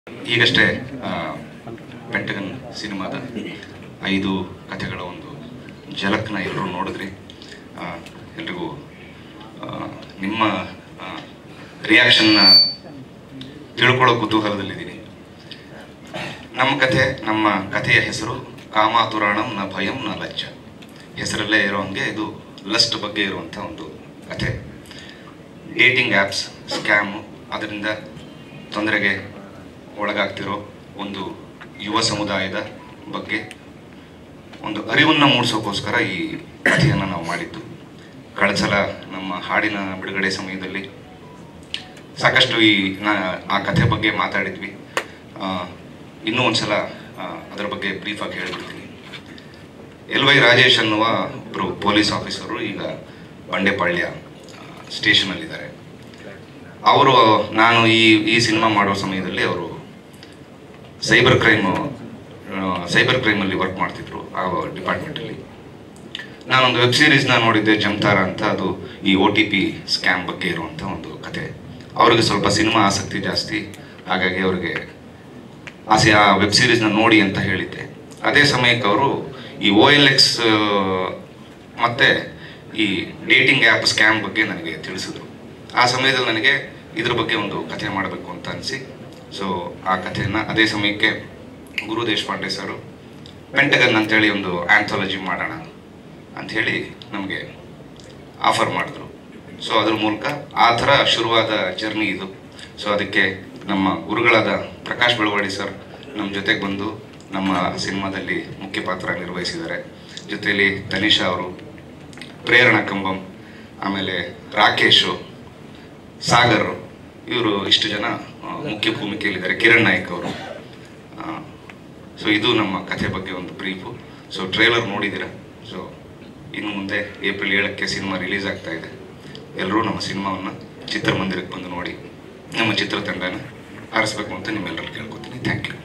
ಈಗಷ್ಟೇ ಆ, ಪೆಂಟಗನ್ ಸಿನಿಮಾದ ಐದು ಕಥೆಗಳ ಒಂದು ಝಲಕ್ನ ಎಲ್ಲರೂ ನೋಡಿದ್ರಿ ಆ, ಎಲ್ರಿಗೂ ಆ, ನಿಮ್ಮ ರಿಯಾಕ್ಷನ್ನ ತಿಳ್ಕೊಳ್ಳೋ ಕುತೂಹಲದಲ್ಲಿದ್ದೀನಿ ನಮ್ಮ ಕಥೆ ನಮ್ಮ ಕಥೆಯ ಹೆಸರು ಕಾಮಾತುರಾಣಂ ನ ಭಯಂ ನ ಲಜ್ಜ ಹೆಸರಲ್ಲೇ ಇರೋ ಹಂಗೆ ಇದು ಲಸ್ಟ್ ಬಗ್ಗೆ ಇರುವಂಥ ಒಂದು ಕಥೆ ಡೇಟಿಂಗ್ ಆ್ಯಪ್ಸ್ ಸ್ಕ್ಯಾಮು ಅದರಿಂದ ತೊಂದರೆಗೆ ಒಳಗಾಗ್ತಿರೋ ಒಂದು ಯುವ ಸಮುದಾಯದ ಬಗ್ಗೆ ಒಂದು ಅರಿವನ್ನು ಮೂಡಿಸೋಕ್ಕೋಸ್ಕರ ಈ ಕಥೆಯನ್ನು ನಾವು ಮಾಡಿದ್ದು ಕಳೆದ ಸಲ ನಮ್ಮ ಹಾಡಿನ ಬಿಡುಗಡೆ ಸಮಯದಲ್ಲಿ ಸಾಕಷ್ಟು ಈ ನಾ ಆ ಕಥೆ ಬಗ್ಗೆ ಮಾತಾಡಿದ್ವಿ ಆ, ಇನ್ನೂ ಒಂದ್ಸಲ ಆ, ಅದರ ಬಗ್ಗೆ ಬ್ರೀಫಾಗಿ ಹೇಳ್ಬಿಡ್ತೀನಿ ಎಲ್ ವೈ ರಾಜೇಶ್ ಅನ್ನುವ ಒಬ್ಬರು ಪೊಲೀಸ್ ಆಫೀಸರು ಈಗ ಬಂಡೆಪಾಳ್ಯ ಸ್ಟೇಷನಲ್ಲಿದ್ದಾರೆ ಅವರು ನಾನು ಈ ಈ ಸಿನಿಮಾ ಮಾಡೋ ಸಮಯದಲ್ಲಿ ಅವರು ಸೈಬರ್ ಕ್ರೈಮ್ ಸೈಬರ್ ಕ್ರೈಮಲ್ಲಿ ವರ್ಕ್ ಮಾಡ್ತಿದ್ರು ಆ ಡಿಪಾರ್ಟ್ಮೆಂಟಲ್ಲಿ ನಾನೊಂದು ವೆಬ್ ಸೀರೀಸ್ನ ನೋಡಿದ್ದೆ ಜಮ್ತಾರ ಅಂತ ಅದು ಈ ಒ ಟಿ ಪಿ ಸ್ಕ್ಯಾಮ್ ಬಗ್ಗೆ ಇರುವಂಥ ಒಂದು ಕತೆ ಅವ್ರಿಗೆ ಸ್ವಲ್ಪ ಸಿನಿಮಾ ಆಸಕ್ತಿ ಜಾಸ್ತಿ ಹಾಗಾಗಿ ಅವ್ರಿಗೆ ಆಸೆ ಆ ವೆಬ್ ಸೀರೀಸ್ನ ನೋಡಿ ಅಂತ ಹೇಳಿದ್ದೆ ಅದೇ ಸಮಯಕ್ಕೆ ಅವರು ಈ ಓ ಎಲ್ ಎಕ್ಸ್ ಮತ್ತು ಈ ಡೇಟಿಂಗ್ ಆ್ಯಪ್ ಸ್ಕ್ಯಾಮ್ ಬಗ್ಗೆ ನನಗೆ ತಿಳಿಸಿದ್ರು ಆ ಸಮಯದಲ್ಲಿ ನನಗೆ ಇದ್ರ ಬಗ್ಗೆ ಒಂದು ಕಥೆ ಮಾಡಬೇಕು ಅಂತ ಅನಿಸಿ ಸೊ ಆ ಕಥೆಯನ್ನು ಅದೇ ಸಮಯಕ್ಕೆ ಗುರು ದೇಶಪಾಂಡೆ ಸರು ಪೆಂಟಗನ್ ಅಂತೇಳಿ ಒಂದು ಆಂಥಾಲಜಿ ಮಾಡೋಣ ಅಂಥೇಳಿ ನಮಗೆ ಆಫರ್ ಮಾಡಿದ್ರು ಸೊ ಅದ್ರ ಮೂಲಕ ಆ ಥರ ಶುರುವಾದ ಜರ್ನಿ ಇದು ಸೊ ಅದಕ್ಕೆ ನಮ್ಮ ಗುರುಗಳಾದ ಪ್ರಕಾಶ್ ಬೆಳವಾಡಿ ಸರ್ ನಮ್ಮ ಜೊತೆಗೆ ಬಂದು ನಮ್ಮ ಸಿನಿಮಾದಲ್ಲಿ ಮುಖ್ಯ ಪಾತ್ರ ನಿರ್ವಹಿಸಿದ್ದಾರೆ ಜೊತೆಯಲ್ಲಿ ತನಿಷಾ ಅವರು ಪ್ರೇರಣಾ ಕಂಬಂ ಆಮೇಲೆ ರಾಕೇಶು ಸಾಗರ್ ಇವರು ಇಷ್ಟು ಜನ ಆ, ಮುಖ್ಯ ಭೂಮಿಕೆಯಲ್ಲಿದ್ದಾರೆ ಕಿರಣ್ ನಾಯಕ್ ಅವರು ಸೊ ಇದು ನಮ್ಮ ಕಥೆ ಬಗ್ಗೆ ಒಂದು ಬ್ರೀಫು ಸೊ ಟ್ರೇಲರ್ ನೋಡಿದ್ದೀರಾ ಸೊ ಇನ್ನು ಮುಂದೆ ಏಪ್ರಿಲ್ ಏಳಕ್ಕೆ ಸಿನಿಮಾ ರಿಲೀಸ್ ಆಗ್ತಾ ಇದೆ ಎಲ್ಲರೂ ನಮ್ಮ ಸಿನಿಮಾವನ್ನು ಚಿತ್ರಮಂದಿರಕ್ಕೆ ಬಂದು ನೋಡಿ ನಮ್ಮ ಚಿತ್ರತಂಡನ ಆರಿಸ್ಬೇಕು ಅಂತ ನಿಮ್ಮೆಲ್ಲರೂ ಕೇಳ್ಕೊತೀನಿ ಥ್ಯಾಂಕ್ ಯು